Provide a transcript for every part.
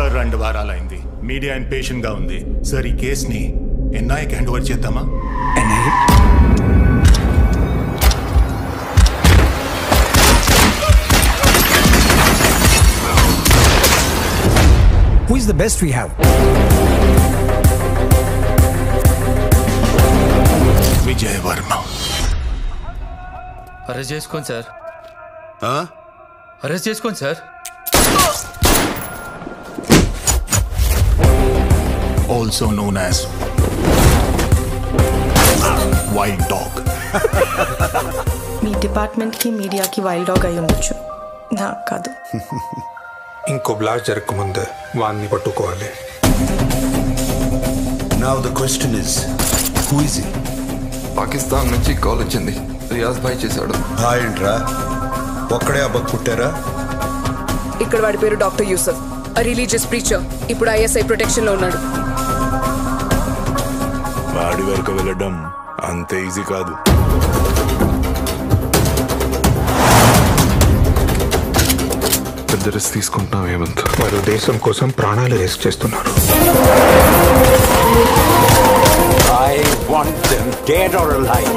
Sir రెండు వారాలైంది media impatient గా ఉంది సార్ ఈ కేసుని ఎన్ఐకి హ్యాండ్ ఓవర్ చేద్దామా NIA Who is the best we have? Vijay Varma arrest చేసుకోండి సార్ అరెస్ట్ చేసుకోండి sir also known as wild dog మీ డిపార్ట్మెంట్కి మీడియాకి వైల్డ్ డాగ్ అయి ఉండొచ్చు నాకు కాదు ఇంకో బ్లాస్ట్ జరగకముందే వాన్ని పట్టుకోవాలి Now the question is, who is he? Pakistan నుంచి కాల్ వచ్చింది రియాజ్ భాయ్ చేశాడు హాయ్ ఏంట్రా ఒక్కడే అబ్బకు పుట్టారా ఇక్కడ వాడి పేరు డాక్టర్ యూసఫ్ రిలీజియస్ ప్రీచర్ ఇప్పుడు ఐఎస్ఐ ప్రొటెక్షన్ లో ఉన్నాడు వాడి వరకు వెళ్ళడం అంత ఈజీ కాదు పెద్ద రిస్క్ తీసుకుంటున్నాం హేమంత్ వారు దేశం కోసం ప్రాణాలు రిస్క్ చేస్తున్నారు I want them dead or alive.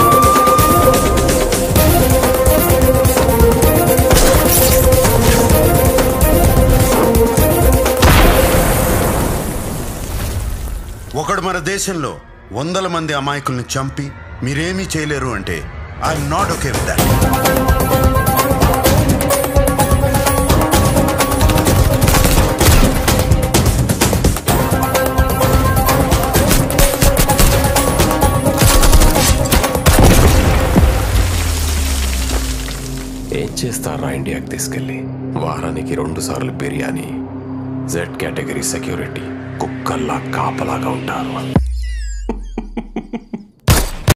ఒకడు మన దేశంలో వందల మంది అమాయకుల్ని చంపి మీరేమీ చేయలేరు అంటే I'm not okay with that ఏం చేస్తారా ఇండియాకి తీసుకెళ్ళి వారానికి రెండు సార్లు బిర్యానీ జెడ్ కేటగిరీ సెక్యూరిటీ కుక్కల్లా కాపలాగా ఉంటారు